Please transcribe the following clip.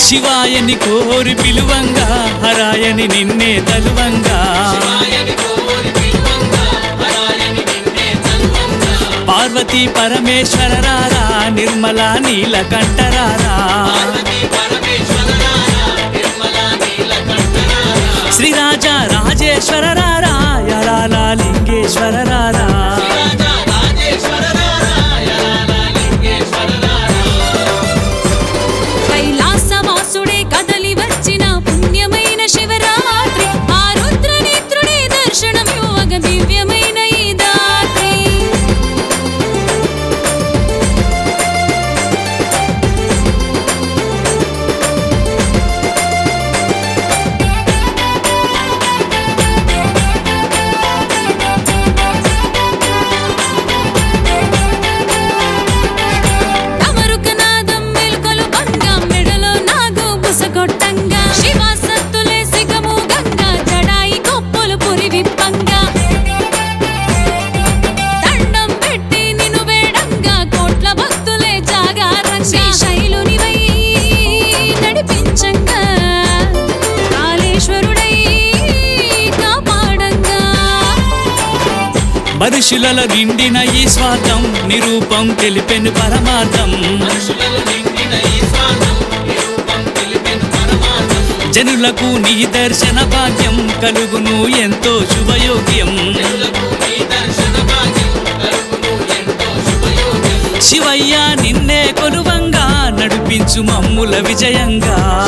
శివాయని కోరి పిలువంగా హరాయని నిన్నే తలువంగా పార్వతీ పరమేశ్వరరారా నిర్మల నీలకంఠరారా శ్రీరాజ రాజేశ్వరరారా యలాల లింగేశ్వరరారా కైలాసవాసుడే కదలి వచ్చిన పుణ్యమైన శివరాత్రి ఆ రుద్రనేత్రుడే దర్శనం యోగ దివ్యమైన ఈ దాత్రి తమరుకనాదం మెలుకలు భంగా మెడలో నాగు బుసగొట్టంగా శివ సత్తులే సిగము గంగా జడాయి కొప్పులు పురి విప్పంగా దండం పెట్టి నిన్ను వేడంగా కోట్ల భక్తులే జాగారంగా శైలునివై నడిపించంగా కాళేశ్వరుడై కాపాడంగా మనుషులలో నిండిన ఈ స్వార్థం నిరూపం తెలిపెను పరమార్థం జనులకు నీ దర్శన భాగ్యం కలుగును ఎంతో శుభయోగ్యం శివయ్య నిన్నే కొలువంగా నడిపించు మమ్ముల విజయంగా